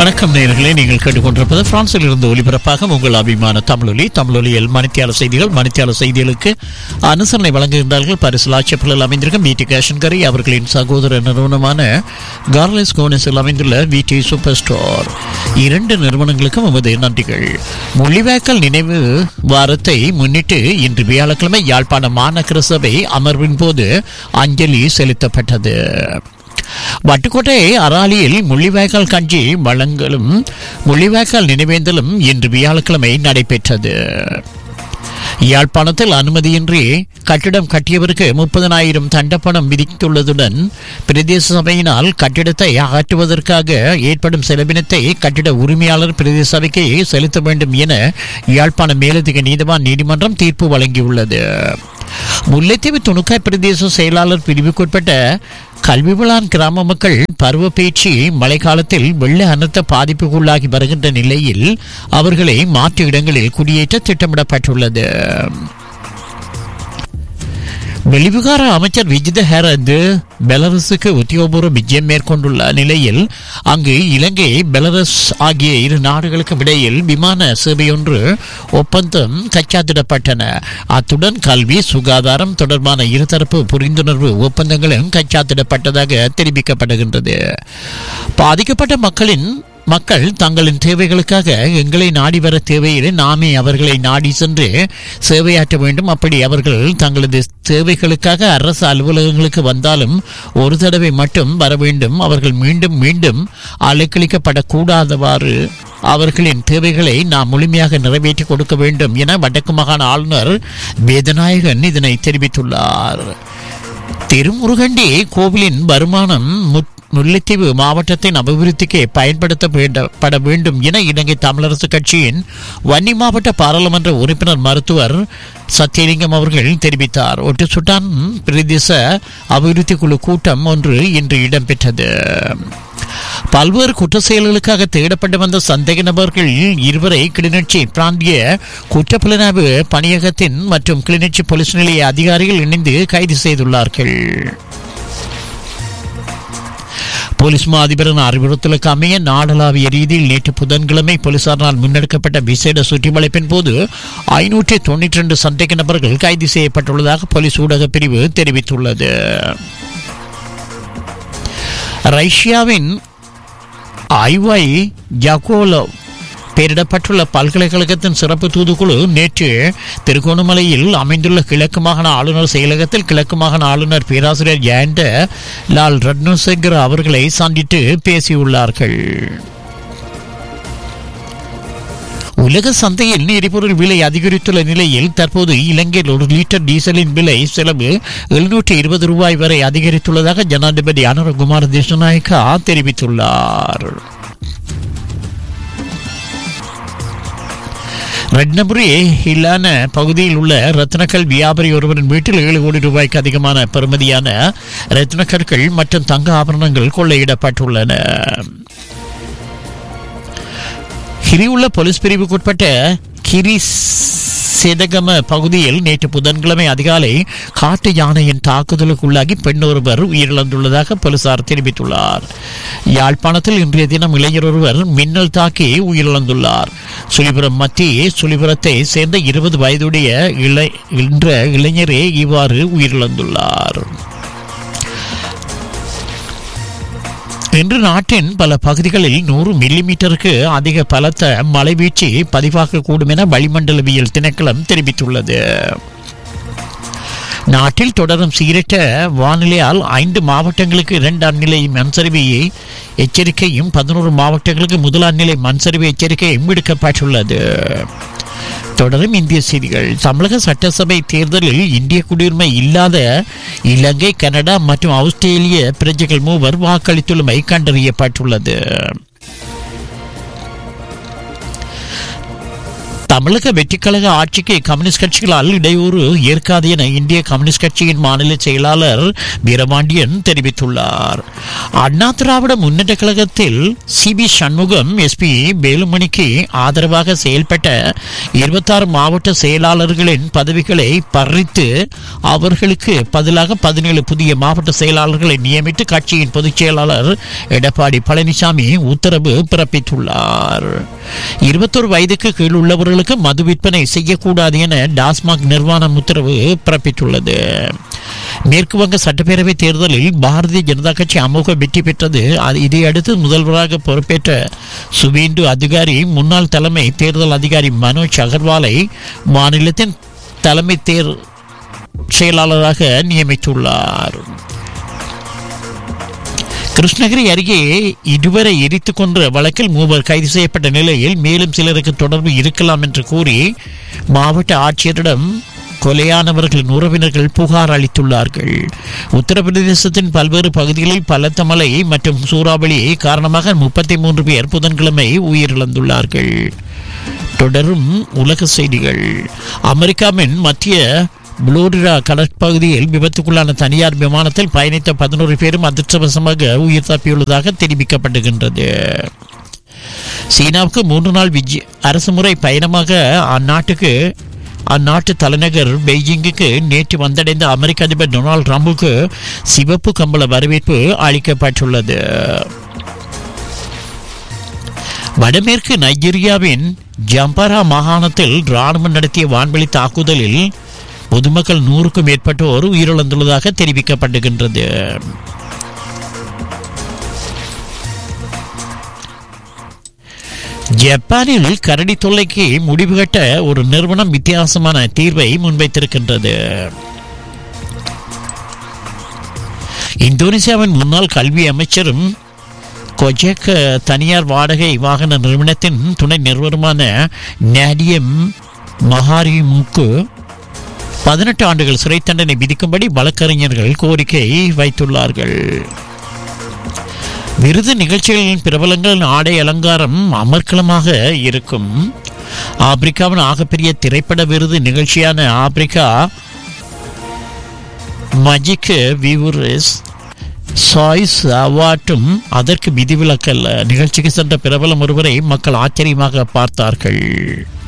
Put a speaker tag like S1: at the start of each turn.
S1: வணக்கம் நேயர்களே நீங்கள் கேட்டுக்கொண்டிருப்பது பிரான்சில் இருந்து ஒலிபரப்பாக உங்கள் அபிமான தமிழொலி தமிழொலியில் மணித்தியால செய்திகள் மணித்தியால செய்திகளுக்கு அனுசரணை வழங்குகின்றார்கள் பரிசு ஆட்சேபலில் அமைந்திருக்கும் விடி கேஷன்கரி அவர்களின் சகோதர நிறுவனமான கார்லஸ் கோனஸில் அமைந்துள்ள விடி சூப்பர் ஸ்டோர் இரண்டு நிறுவனங்களுக்கும் எமது நன்றிகள் முள்ளிவாய்க்கால் நினைவு வாரத்தை முன்னிட்டு இன்று வியாழக்கிழமை யாழ்ப்பாண மாநகர சபை அமர்வின் போது அஞ்சலி செலுத்தப்பட்டது வட்டுக்கோட்டை அராலியில் முள்ளிவாய்க்கால் கஞ்சி வழங்கலும் முள்ளிவாய்க்கால் நினைவேந்தலும் இன்று வியாழக்கிழமை நடைபெற்றது யாழ்ப்பாணத்தில் அனுமதியின்றி கட்டிடம் கட்டியவருக்கு முப்பதனாயிரம் தண்டப்பணம் விதித்துள்ளதுடன் பிரதேச சபையினால் கட்டிடத்தை அகற்றுவதற்காக ஏற்படும் செலவினத்தை கட்டிட உரிமையாளர் பிரதேச சபைக்கு செலுத்த வேண்டும் என யாழ்ப்பாண மேலதிக நீதிவான் நீதிமன்றம் தீர்ப்பு வழங்கியுள்ளது முல்லைத்தீவு துணுக்காய் பிரதேச செயலாளர் பிரிவுக்குட்பட்ட கல்விவிழான் கிராம மக்கள் பருவ பேச்சு மழைக்காலத்தில் வெள்ள அனர்த்த பாதிப்புக்குள்ளாகி வருகின்ற நிலையில் அவர்களை மாற்று இடங்களில் குடியேற்ற திட்டமிடப்பட்டுள்ளது வெளிவிகார அமைச்சர் விஜித ஹேரந்து பெலரஸுக்கு உத்தியோகபூர்வ விஜயம் மேற்கொண்டுள்ள நிலையில் அங்கு இலங்கை பெலரஸ் ஆகிய இரு நாடுகளுக்கும் இடையில் விமான சேவையொன்று ஒப்பந்தம் கைச்சாத்திடப்பட்டன அத்துடன் கல்வி சுகாதாரம் தொடர்பான இருதரப்பு புரிந்துணர்வு ஒப்பந்தங்களும் கைச்சாத்திடப்பட்டதாக தெரிவிக்கப்படுகின்றது பாதிக்கப்பட்ட மக்களின் மக்கள் தங்களின் தேவைகளுக்காக எங்களை நாடி வர தேவையில்லை நாமே அவர்களை நாடி சென்று சேவையாற்ற வேண்டும் அப்படி அவர்கள் தங்களது தேவைகளுக்காக அரசு அலுவலகங்களுக்கு வந்தாலும் ஒரு தடவை மட்டும் வர வேண்டும் அவர்கள் மீண்டும் மீண்டும் அலைக்கழிக்கப்படக்கூடாதவாறு அவர்களின் தேவைகளை நாம் முழுமையாக நிறைவேற்றி கொடுக்க வேண்டும் என வடக்கு மாகாண ஆளுநர் வேதநாயகன் இதனை தெரிவித்துள்ளார் திருமுருகண்டி கோவிலின் வருமானம் முத் முல்லைத்தீவு மாவட்டத்தின் அபிவிருத்திக்கு பயன்படுத்தப்பட வேண்டும் என இலங்கை தமிழரசு கட்சியின் வன்னி மாவட்ட பாராளுமன்ற உறுப்பினர் மருத்துவர் சத்தியலிங்கம் அவர்கள் தெரிவித்தார் ஒட்டுசுட்டான் பிரதேச அபிவிருத்தி குழு கூட்டம் ஒன்று இன்று இடம்பெற்றது பல்வேறு குற்ற செயல்களுக்காக தேடப்பட்டு வந்த சந்தேக நபர்கள் இருவரை கிளிநொச்சி பிராந்திய குற்றப்புலனாய்வு பணியகத்தின் மற்றும் கிளிநொச்சி போலீஸ் நிலைய அதிகாரிகள் இணைந்து கைது செய்துள்ளார்கள் போலீஸ் மா அதிபரின் அறிவுறுத்தலுக்கு அமைய நாடளாவிய ரீதியில் நேற்று புதன்கிழமை போலீசாரால் முன்னெடுக்கப்பட்ட விசேட சுற்றிவளைப்பின் போது ஐநூற்றி தொண்ணூற்றி ரெண்டு சந்தேக நபர்கள் கைது செய்யப்பட்டுள்ளதாக போலீஸ் ஊடக பிரிவு தெரிவித்துள்ளது ரஷ்யாவின் ஐவாய் ஜகோலோ பெயரிடப்பட்டுள்ள பல்கலைக்கழகத்தின் சிறப்பு தூதுக்குழு நேற்று திருகோணமலையில் அமைந்துள்ள கிழக்கு மாகாண ஆளுநர் செயலகத்தில் கிழக்கு மாகாண ஆளுநர் பேராசிரியர் ஜெயண்ட லால் ரட்னசேகர் அவர்களை சந்தித்து பேசியுள்ளார்கள் உலக சந்தையில் எரிபொருள் விலை அதிகரித்துள்ள நிலையில் தற்போது இலங்கையில் ஒரு லிட்டர் டீசலின் விலை செலவு எழுநூற்றி இருபது ரூபாய் வரை அதிகரித்துள்ளதாக ஜனாதிபதி அனுரகுமார் திசுநாயக்கா தெரிவித்துள்ளார் ரெட்னபுரி இல்லான பகுதியில் உள்ள ரத்னக்கல் வியாபாரி ஒருவரின் வீட்டில் ஏழு கோடி ரூபாய்க்கு அதிகமான பெறுமதியான ரத்னக்கற்கள் மற்றும் தங்க ஆபரணங்கள் கொள்ளையிடப்பட்டுள்ளன கிரியுள்ள போலீஸ் பிரிவுக்குட்பட்ட கிரி சேதகம பகுதியில் நேற்று புதன்கிழமை அதிகாலை காட்டு யானையின் தாக்குதலுக்கு உள்ளாகி பெண் ஒருவர் உயிரிழந்துள்ளதாக போலீசார் தெரிவித்துள்ளார் யாழ்ப்பாணத்தில் இன்றைய தினம் இளைஞர் ஒருவர் மின்னல் தாக்கி உயிரிழந்துள்ளார் சுழிபுரம் மத்திய சுழிபுரத்தை சேர்ந்த இருபது வயதுடைய இளை என்ற இளைஞரே இவ்வாறு உயிரிழந்துள்ளார் இன்று நாட்டின் பல பகுதிகளில் நூறு மில்லிமீட்டருக்கு அதிக பலத்த மழை வீழ்ச்சி பதிவாகக்கூடும் என வளிமண்டலவியல் திணைக்களம் தெரிவித்துள்ளது நாட்டில் தொடரும் சீரற்ற வானிலையால் ஐந்து மாவட்டங்களுக்கு இரண்டாம் நிலை மண்சரிவை எச்சரிக்கையும் பதினோரு மாவட்டங்களுக்கு முதலாம் நிலை மண்சரிவு எச்சரிக்கையும் விடுக்கப்பட்டுள்ளது தொடரும் இந்திய செய்திகள் தமிழக சட்டசபை தேர்தலில் இந்திய குடியுரிமை இல்லாத இலங்கை கனடா மற்றும் ஆஸ்திரேலிய பிரஜைகள் மூவர் வாக்களித்துள்ளமை கண்டறியப்பட்டுள்ளது தமிழக வெற்றிக்கழக ஆட்சிக்கு கம்யூனிஸ்ட் கட்சிகளால் இடையூறு ஏற்காது என இந்திய கம்யூனிஸ்ட் கட்சியின் மாநில செயலாளர் வீரபாண்டியன் தெரிவித்துள்ளார் அண்ணா திராவிட முன்னேற்ற கழகத்தில் சி பி சண்முகம் எஸ்பி வேலுமணிக்கு ஆதரவாக செயல்பட்ட இருபத்தாறு மாவட்ட செயலாளர்களின் பதவிகளை பறித்து அவர்களுக்கு பதிலாக பதினேழு புதிய மாவட்ட செயலாளர்களை நியமித்து கட்சியின் பொதுச் செயலாளர் எடப்பாடி பழனிசாமி உத்தரவு பிறப்பித்துள்ளார் இருபத்தொரு வயதுக்கு கீழ் உள்ளவர்களுக்கு மது விற்பனை செய்யக்கூடாது என டாஸ்மாக் நிர்வாணம் உத்தரவு பிறப்பித்துள்ளது மேற்கு வங்க சட்டப்பேரவை தேர்தலில் பாரதிய ஜனதா கட்சி அமோக வெற்றி பெற்றது அது- இதையடுத்து முதல்வராக பொறுப்பேற்ற சுவேண்டு அதிகாரி முன்னாள் தலைமை தேர்தல் அதிகாரி மனோஜ் அகர்வாலை மாநிலத்தின் தலைமை தேர் செயலாளராக நியமித்துள்ளார் கிருஷ்ணகிரி அருகே இதுவரை எரித்துக் கொன்ற வழக்கில் மூவர் கைது செய்யப்பட்ட நிலையில் மேலும் சிலருக்கு தொடர்பு இருக்கலாம் என்று கூறி மாவட்ட ஆட்சியரிடம் கொலையானவர்களின் உறவினர்கள் புகார் அளித்துள்ளார்கள் உத்தரப்பிரதேசத்தின் பல்வேறு பகுதிகளில் பலத்த மழை மற்றும் சூறாவளி காரணமாக முப்பத்தி மூன்று பேர் புதன்கிழமை உயிரிழந்துள்ளார்கள் தொடரும் உலக செய்திகள் அமெரிக்காவின் மத்திய புளோரிடா கடற்பகுதியில் விபத்துக்குள்ளான தனியார் விமானத்தில் பயணித்த பதினோரு பேரும் அதிர்ஷ்டவசமாக உயிர் தப்பியுள்ளதாக தெரிவிக்கப்படுகின்றது சீனாவுக்கு மூன்று நாள் விஜி அரசுமுறை பயணமாக அந்நாட்டுக்கு அந்நாட்டு தலைநகர் பெய்ஜிங்குக்கு நேற்று வந்தடைந்த அமெரிக்க அதிபர் டொனால்டு ட்ரம்புக்கு சிவப்பு கம்பள வரவேற்பு அளிக்கப்பட்டுள்ளது வடமேற்கு நைஜீரியாவின் ஜம்பரா மாகாணத்தில் ராணுவம் நடத்திய வான்வெளி தாக்குதலில் பொதுமக்கள் நூறுக்கும் மேற்பட்டோர் உயிரிழந்துள்ளதாக தெரிவிக்கப்படுகின்றது ஜப்பானில் கரடி தொல்லைக்கு முடிவு கட்ட ஒரு நிறுவனம் வித்தியாசமான தீர்வை முன்வைத்திருக்கின்றது இந்தோனேசியாவின் முன்னாள் கல்வி அமைச்சரும் கொஜெக் தனியார் வாடகை வாகன நிறுவனத்தின் துணை நிறுவனமான நேடியம் மஹாரிமுக்கு பதினெட்டு ஆண்டுகள் சிறை தண்டனை விதிக்கும்படி வழக்கறிஞர்கள் கோரிக்கை வைத்துள்ளார்கள் விருது நிகழ்ச்சிகளின் பிரபலங்களின் ஆடை அலங்காரம் அமர்க்கலமாக இருக்கும் ஆப்பிரிக்காவின் ஆகப்பெரிய திரைப்பட விருது நிகழ்ச்சியான ஆப்பிரிக்கா மஜிக் வியூரஸ் சாய்ஸ் அவார்டும் அதற்கு விதிவிலக்கல்ல நிகழ்ச்சிக்கு சென்ற பிரபலம் ஒருவரை மக்கள் ஆச்சரியமாக பார்த்தார்கள்